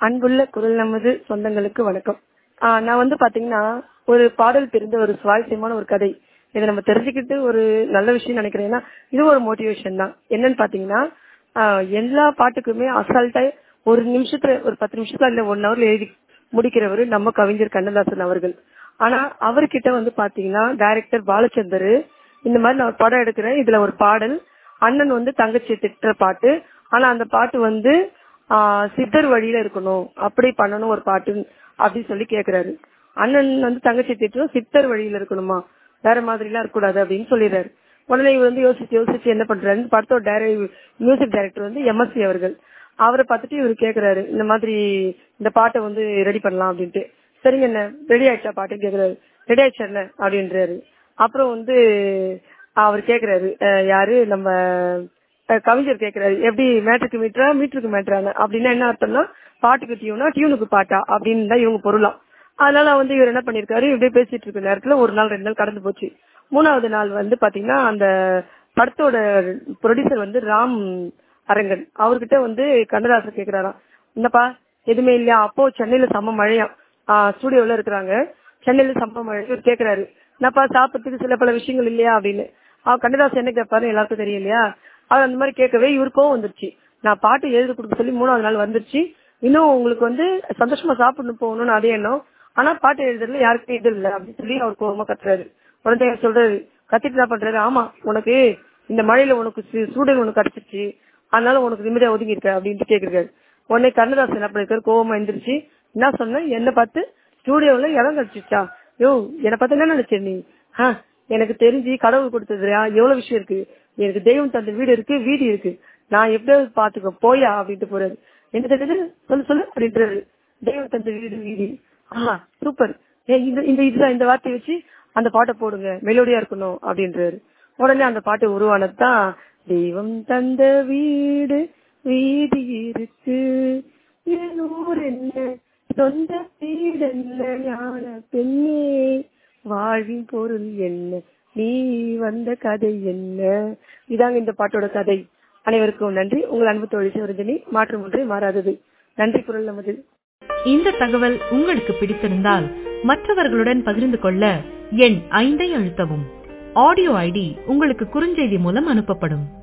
அன்புள்ள குரல் நமது சொந்தங்களுக்கு வணக்கம் ஆஹ் நான் வந்து பாத்தீங்கன்னா ஒரு பாடல் தெரிந்த ஒரு சுவாரஸ்யமான ஒரு கதை இதை நம்ம தெரிஞ்சுக்கிட்டு ஒரு நல்ல விஷயம் நினைக்கிறேன் ஏன்னா இது ஒரு மோட்டிவேஷன் தான் என்னன்னு பாத்தீங்கன்னா ஆஹ் எல்லா பாட்டுக்குமே அசால்ட்டா ஒரு நிமிஷத்துல ஒரு பத்து நிமிஷத்துல இல்ல ஒன் ஹவர்ல எழுதி முடிக்கிறவர் நம்ம கவிஞர் கண்ணதாசன் அவர்கள் ஆனா அவர்கிட்ட வந்து பாத்தீங்கன்னா டைரக்டர் பாலச்சந்தர் இந்த மாதிரி நான் ஒரு படம் எடுக்கிறேன் இதுல ஒரு பாடல் அண்ணன் வந்து தங்கச்சி திட்டுற பாட்டு ஆனா அந்த பாட்டு வந்து ஆஹ் சித்தர் வழியில இருக்கணும் அப்படி பண்ணணும் ஒரு பாட்டு அப்படின்னு சொல்லி கேக்குறாரு அண்ணன் வந்து தங்கச்சி திட்டம் சித்தர் வழியில இருக்கணுமா வேற மாதிரி எல்லாம் இருக்கக்கூடாது அப்படின்னு சொல்லிடுறாரு உடனே இவர் வந்து யோசிச்சு யோசிச்சு என்ன பண்றாரு படத்தோட டைர மியூசிக் டைரக்டர் வந்து எம்எஸ்சி அவர்கள் அவரை பார்த்துட்டு இவர் கேக்குறாரு இந்த மாதிரி இந்த பாட்டை வந்து ரெடி பண்ணலாம் அப்படின்ட்டு சரிங்க என்ன ரெடி ஆயிடுச்சா பாட்டு கேக்குறாரு ரெடி ஆயிடுச்சா என்ன அப்படின்றாரு அப்புறம் வந்து அவர் கேக்குறாரு அஹ் யாரு நம்ம அஹ் கவிஞர் கேக்குறாரு எப்படி மேட்ருக்கு மீட்டரா மீட்டருக்கு மேட்டரான அப்படின்னா என்ன அர்த்தம்னா பாட்டுக்கு டியூனா டியூனுக்கு பாட்டா அப்படின்னு தான் இவங்க பொருளாம் அதனால வந்து இவர் என்ன பண்ணிருக்காரு இப்படியே பேசிட்டு இருக்க நேரத்துல ஒரு நாள் ரெண்டு நாள் கடந்து போச்சு மூணாவது நாள் வந்து பாத்தீங்கன்னா அந்த படத்தோட ப்ரொடியூசர் வந்து ராம் அரங்கன் அவர்கிட்ட வந்து கண்ணதாசன் கேக்குறாராம் என்னப்பா எதுவுமே இல்லையா அப்போ சென்னையில செம்ம மழையா ஸ்டூடியோல இருக்கிறாங்க சென்னையில செம்ம மழை இவர் கேக்குறாரு என்னப்பா சாப்பிட்றதுக்கு சில பல விஷயங்கள் இல்லையா அப்படின்னு அவ கண்ணதாசன் என்ன கேட்பாரு எல்லாருக்கும் தெரியும் இல்லையா அவர் அந்த மாதிரி கேட்கவே இவருக்கும் வந்துருச்சு நான் பாட்டு எழுதி கொடுக்க சொல்லி மூணாவது நாள் வந்துருச்சு இன்னும் உங்களுக்கு வந்து சந்தோஷமா சாப்பிடணும் போகணும்னு அதே எண்ணம் ஆனா பாட்டு எழுதுறதுல யாருக்கும் இது இல்ல அப்படின்னு சொல்லி அவர் கோபமா கத்துறாரு உடனே அவர் சொல்றாரு கத்திட்டு என்ன பண்றாரு ஆமா உனக்கு இந்த மழையில உனக்கு சு- சூழல் உனக்கு கிடைச்சிருச்சு அதனால உனக்கு நிம்மதியா ஒதுங்கி இருக்க அப்படின்ட்டு கேக்குறாரு உடனே கண்ணதாசன் என்ன பண்ணிருக்காரு கோவமா எந்திரிச்சு என்ன சொன்ன என்ன பார்த்து ஸ்டூடியோல இடம் கிடைச்சிச்சா யோ என்னை பார்த்து என்ன நினைச்ச நீ ஆ, எனக்கு தெரிஞ்சு கடவுள் கொடுத்ததுயா எவ்வளவு விஷயம் இருக்கு எனக்கு தெய்வம் தந்த வீடு இருக்கு வீடு இருக்கு நான் எப்படியாவது பாத்துக்கோ போயா அப்படின்ட்டு போறாரு என்ன தெரியுது சொல்லு சொல்லு அப்படின்றாரு தெய்வம் தந்த வீடு வீடு ஆஹா சூப்பர் ஏ, இந்த இந்த இதுதான் இந்த வார்த்தையை வச்சு அந்த பாட்டை போடுங்க மெலோடியா இருக்கணும் அப்படின்றாரு உடனே அந்த பாட்டு உருவானதுதான் தெய்வம் தந்த வீடு வீதி இருக்கு என் ஊர் என்ன சொந்த வீடு என்ன ஞான பெண்ணே வாழ்வின் பொருள் என்ன நீ வந்த கதை என்ன இதாங்க இந்த பாட்டோட கதை அனைவருக்கும் நன்றி உங்கள் அன்பு தோழி சிவரஞ்சனி மாற்றம் ஒன்றே மாறாதது நன்றி குரல் நமது இந்த தகவல் உங்களுக்கு பிடித்திருந்தால் மற்றவர்களுடன் பகிர்ந்து கொள்ள எண் ஐந்தை அழுத்தவும் ஆடியோ ஐடி உங்களுக்கு குறுஞ்செய்தி மூலம் அனுப்பப்படும்